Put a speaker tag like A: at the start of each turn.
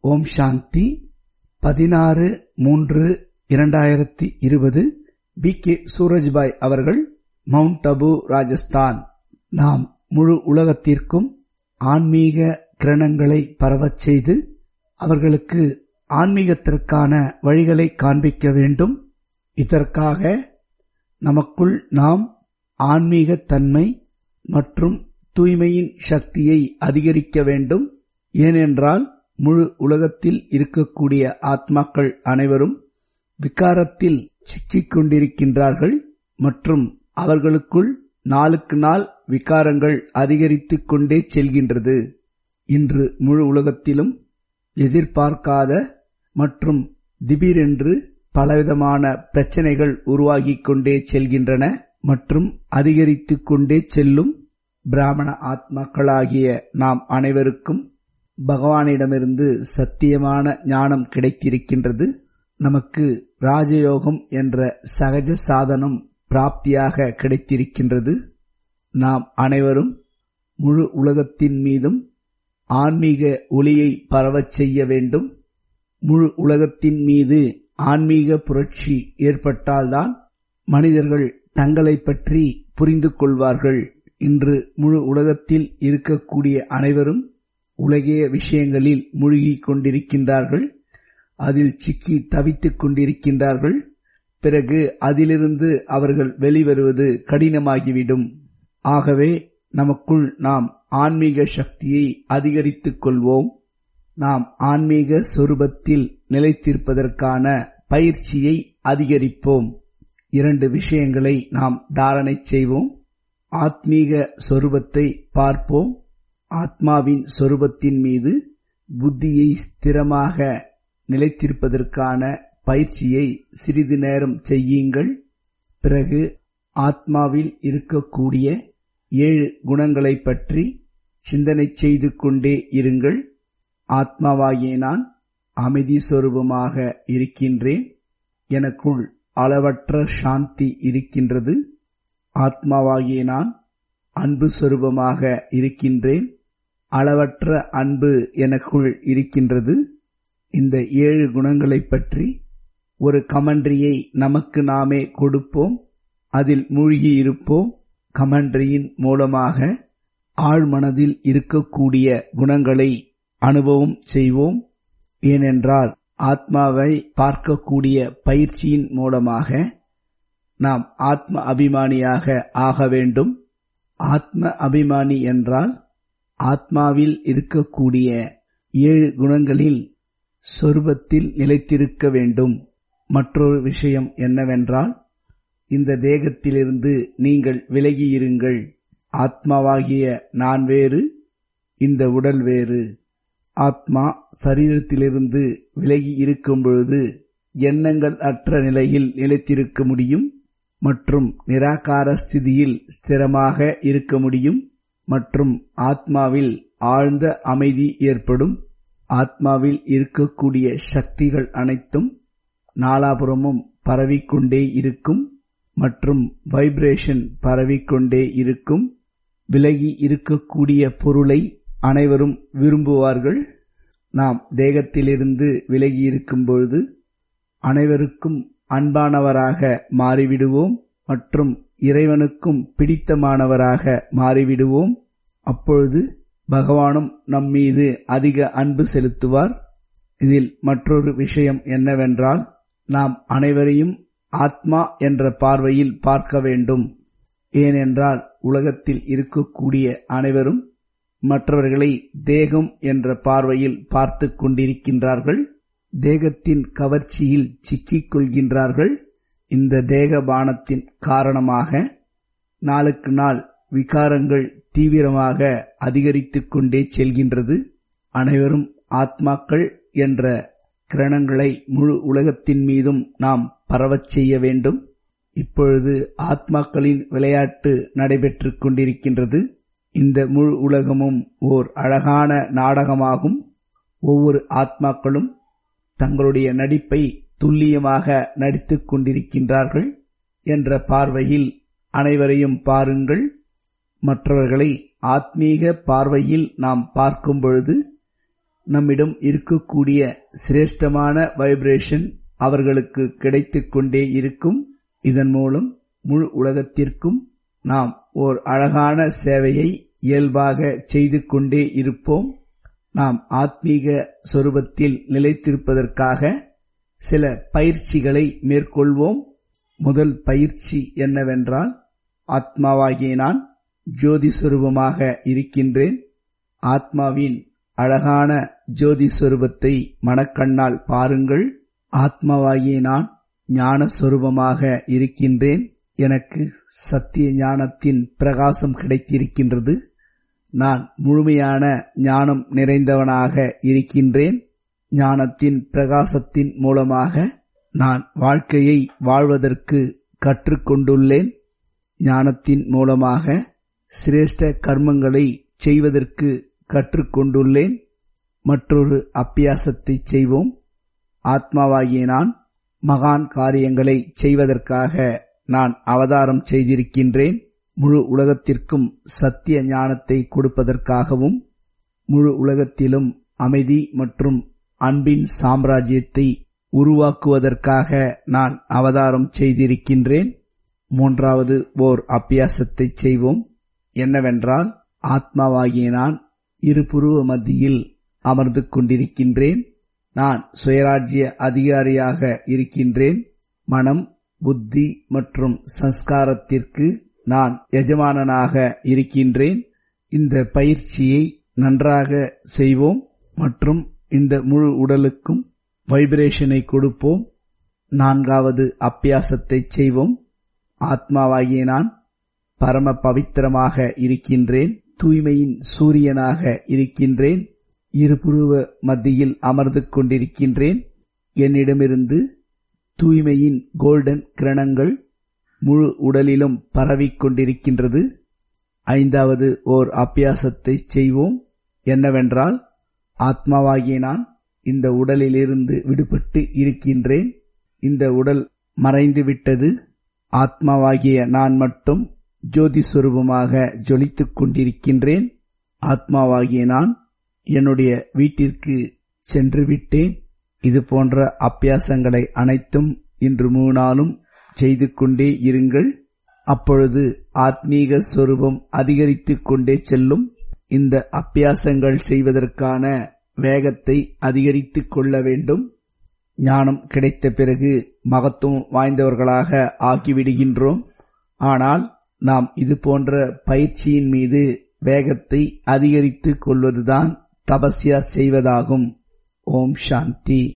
A: ஓம் சாந்தி பதினாறு மூன்று இரண்டாயிரத்தி இருபது பி கே சூரஜ்பாய் அவர்கள் மவுண்ட் அபு ராஜஸ்தான் நாம் முழு உலகத்திற்கும் ஆன்மீக கிரணங்களை பரவச் செய்து அவர்களுக்கு ஆன்மீகத்திற்கான வழிகளை காண்பிக்க வேண்டும் இதற்காக நமக்குள் நாம் ஆன்மீக தன்மை மற்றும் தூய்மையின் சக்தியை அதிகரிக்க வேண்டும் ஏனென்றால் முழு உலகத்தில் இருக்கக்கூடிய ஆத்மாக்கள் அனைவரும் விகாரத்தில் சிக்கிக் கொண்டிருக்கின்றார்கள் மற்றும் அவர்களுக்குள் நாளுக்கு நாள் விகாரங்கள் அதிகரித்துக் கொண்டே செல்கின்றது இன்று முழு உலகத்திலும் எதிர்பார்க்காத மற்றும் திடீரென்று பலவிதமான பிரச்சனைகள் உருவாகிக் கொண்டே செல்கின்றன மற்றும் அதிகரித்துக் கொண்டே செல்லும் பிராமண ஆத்மாக்களாகிய நாம் அனைவருக்கும் பகவானிடமிருந்து சத்தியமான ஞானம் கிடைத்திருக்கின்றது நமக்கு ராஜயோகம் என்ற சகஜ சாதனம் பிராப்தியாக கிடைத்திருக்கின்றது நாம் அனைவரும் முழு உலகத்தின் மீதும் ஆன்மீக ஒளியை பரவச் செய்ய வேண்டும் முழு உலகத்தின் மீது ஆன்மீக புரட்சி ஏற்பட்டால்தான் மனிதர்கள் தங்களை பற்றி புரிந்து கொள்வார்கள் இன்று முழு உலகத்தில் இருக்கக்கூடிய அனைவரும் உலகிய விஷயங்களில் மூழ்கிக் கொண்டிருக்கின்றார்கள் அதில் சிக்கி தவித்துக் கொண்டிருக்கின்றார்கள் பிறகு அதிலிருந்து அவர்கள் வெளிவருவது கடினமாகிவிடும் ஆகவே நமக்குள் நாம் ஆன்மீக சக்தியை அதிகரித்துக் கொள்வோம் நாம் ஆன்மீக சொரூபத்தில் நிலைத்திருப்பதற்கான பயிற்சியை அதிகரிப்போம் இரண்டு விஷயங்களை நாம் தாரணை செய்வோம் ஆத்மீக சொரூபத்தை பார்ப்போம் ஆத்மாவின் சொரூபத்தின் மீது புத்தியை ஸ்திரமாக நிலைத்திருப்பதற்கான பயிற்சியை சிறிது நேரம் செய்யுங்கள் பிறகு ஆத்மாவில் இருக்கக்கூடிய ஏழு குணங்களை பற்றி சிந்தனை செய்து கொண்டே இருங்கள் ஆத்மாவாகிய நான் அமைதி சொரூபமாக இருக்கின்றேன் எனக்குள் அளவற்ற சாந்தி இருக்கின்றது ஆத்மாவாகிய நான் அன்பு சொரூபமாக இருக்கின்றேன் அளவற்ற அன்பு எனக்குள் இருக்கின்றது இந்த ஏழு குணங்களை பற்றி ஒரு கமன்றியை நமக்கு நாமே கொடுப்போம் அதில் மூழ்கி இருப்போம் கமன்றியின் மூலமாக ஆழ்மனதில் இருக்கக்கூடிய குணங்களை அனுபவம் செய்வோம் ஏனென்றால் ஆத்மாவை பார்க்கக்கூடிய பயிற்சியின் மூலமாக நாம் ஆத்ம அபிமானியாக ஆக வேண்டும் ஆத்ம அபிமானி என்றால் ஆத்மாவில் இருக்கக்கூடிய ஏழு குணங்களில் சொருபத்தில் நிலைத்திருக்க வேண்டும் மற்றொரு விஷயம் என்னவென்றால் இந்த தேகத்திலிருந்து நீங்கள் விலகியிருங்கள் ஆத்மாவாகிய நான் வேறு இந்த உடல் வேறு ஆத்மா சரீரத்திலிருந்து விலகி இருக்கும் பொழுது எண்ணங்கள் அற்ற நிலையில் நிலைத்திருக்க முடியும் மற்றும் நிராகார ஸ்திதியில் ஸ்திரமாக இருக்க முடியும் மற்றும் ஆத்மாவில் ஆழ்ந்த அமைதி ஏற்படும் ஆத்மாவில் இருக்கக்கூடிய சக்திகள் அனைத்தும் நாலாபுரமும் பரவிக்கொண்டே இருக்கும் மற்றும் வைப்ரேஷன் பரவிக்கொண்டே இருக்கும் விலகி இருக்கக்கூடிய பொருளை அனைவரும் விரும்புவார்கள் நாம் தேகத்திலிருந்து விலகி இருக்கும் பொழுது அனைவருக்கும் அன்பானவராக மாறிவிடுவோம் மற்றும் இறைவனுக்கும் பிடித்தமானவராக மாறிவிடுவோம் அப்பொழுது பகவானும் நம்மீது அதிக அன்பு செலுத்துவார் இதில் மற்றொரு விஷயம் என்னவென்றால் நாம் அனைவரையும் ஆத்மா என்ற பார்வையில் பார்க்க வேண்டும் ஏனென்றால் உலகத்தில் இருக்கக்கூடிய அனைவரும் மற்றவர்களை தேகம் என்ற பார்வையில் பார்த்து கொண்டிருக்கின்றார்கள் தேகத்தின் கவர்ச்சியில் சிக்கிக் கொள்கின்றார்கள் இந்த தேக பானத்தின் காரணமாக நாளுக்கு நாள் விகாரங்கள் தீவிரமாக அதிகரித்துக் கொண்டே செல்கின்றது அனைவரும் ஆத்மாக்கள் என்ற கிரணங்களை முழு உலகத்தின் மீதும் நாம் பரவச் செய்ய வேண்டும் இப்பொழுது ஆத்மாக்களின் விளையாட்டு நடைபெற்றுக் கொண்டிருக்கின்றது இந்த முழு உலகமும் ஓர் அழகான நாடகமாகும் ஒவ்வொரு ஆத்மாக்களும் தங்களுடைய நடிப்பை துல்லியமாக நடித்துக் கொண்டிருக்கின்றார்கள் என்ற பார்வையில் அனைவரையும் பாருங்கள் மற்றவர்களை ஆத்மீக பார்வையில் நாம் பார்க்கும் பொழுது நம்மிடம் இருக்கக்கூடிய சிரேஷ்டமான வைப்ரேஷன் அவர்களுக்கு கிடைத்துக் கொண்டே இருக்கும் இதன் மூலம் முழு உலகத்திற்கும் நாம் ஓர் அழகான சேவையை இயல்பாக செய்து கொண்டே இருப்போம் நாம் ஆத்மீக சொரூபத்தில் நிலைத்திருப்பதற்காக சில பயிற்சிகளை மேற்கொள்வோம் முதல் பயிற்சி என்னவென்றால் ஆத்மாவாகிய நான் ஜோதி சொரூபமாக இருக்கின்றேன் ஆத்மாவின் அழகான ஜோதி சொரூபத்தை மனக்கண்ணால் பாருங்கள் ஆத்மாவாகிய நான் ஞான சொரூபமாக இருக்கின்றேன் எனக்கு சத்திய ஞானத்தின் பிரகாசம் கிடைத்திருக்கின்றது நான் முழுமையான ஞானம் நிறைந்தவனாக இருக்கின்றேன் ஞானத்தின் பிரகாசத்தின் மூலமாக நான் வாழ்க்கையை வாழ்வதற்கு கற்றுக்கொண்டுள்ளேன் ஞானத்தின் மூலமாக சிரேஷ்ட கர்மங்களை செய்வதற்கு கற்றுக்கொண்டுள்ளேன் மற்றொரு அப்பியாசத்தை செய்வோம் ஆத்மாவாகிய நான் மகான் காரியங்களை செய்வதற்காக நான் அவதாரம் செய்திருக்கின்றேன் முழு உலகத்திற்கும் சத்திய ஞானத்தை கொடுப்பதற்காகவும் முழு உலகத்திலும் அமைதி மற்றும் அன்பின் சாம்ராஜ்யத்தை உருவாக்குவதற்காக நான் அவதாரம் செய்திருக்கின்றேன் மூன்றாவது ஓர் அப்பியாசத்தை செய்வோம் என்னவென்றால் ஆத்மாவாகிய நான் இருபுருவ மத்தியில் அமர்ந்து கொண்டிருக்கின்றேன் நான் சுயராஜ்ய அதிகாரியாக இருக்கின்றேன் மனம் புத்தி மற்றும் சம்ஸ்காரத்திற்கு நான் எஜமானனாக இருக்கின்றேன் இந்த பயிற்சியை நன்றாக செய்வோம் மற்றும் இந்த முழு உடலுக்கும் வைப்ரேஷனை கொடுப்போம் நான்காவது அப்பியாசத்தை செய்வோம் ஆத்மாவாகிய நான் பரம பவித்திரமாக இருக்கின்றேன் தூய்மையின் சூரியனாக இருக்கின்றேன் இருபுருவ மத்தியில் அமர்ந்து கொண்டிருக்கின்றேன் என்னிடமிருந்து தூய்மையின் கோல்டன் கிரணங்கள் முழு உடலிலும் பரவிக் கொண்டிருக்கின்றது ஐந்தாவது ஓர் அப்பியாசத்தை செய்வோம் என்னவென்றால் ஆத்மாவாகிய நான் இந்த உடலிலிருந்து விடுபட்டு இருக்கின்றேன் இந்த உடல் மறைந்து விட்டது ஆத்மாவாகிய நான் மட்டும் ஜோதி சுரூபமாக ஜொலித்துக் கொண்டிருக்கின்றேன் ஆத்மாவாகிய நான் என்னுடைய வீட்டிற்கு சென்று விட்டேன் இது போன்ற அப்பியாசங்களை அனைத்தும் இன்று மூணாலும் செய்து கொண்டே இருங்கள் அப்பொழுது ஆத்மீக சொரூபம் அதிகரித்துக் கொண்டே செல்லும் இந்த அப்பியாசங்கள் செய்வதற்கான வேகத்தை அதிகரித்துக் கொள்ள வேண்டும் ஞானம் கிடைத்த பிறகு மகத்துவம் வாய்ந்தவர்களாக ஆக்கிவிடுகின்றோம் ஆனால் நாம் இது போன்ற பயிற்சியின் மீது வேகத்தை அதிகரித்துக் கொள்வதுதான் தபஸ்யா செய்வதாகும் ஓம் சாந்தி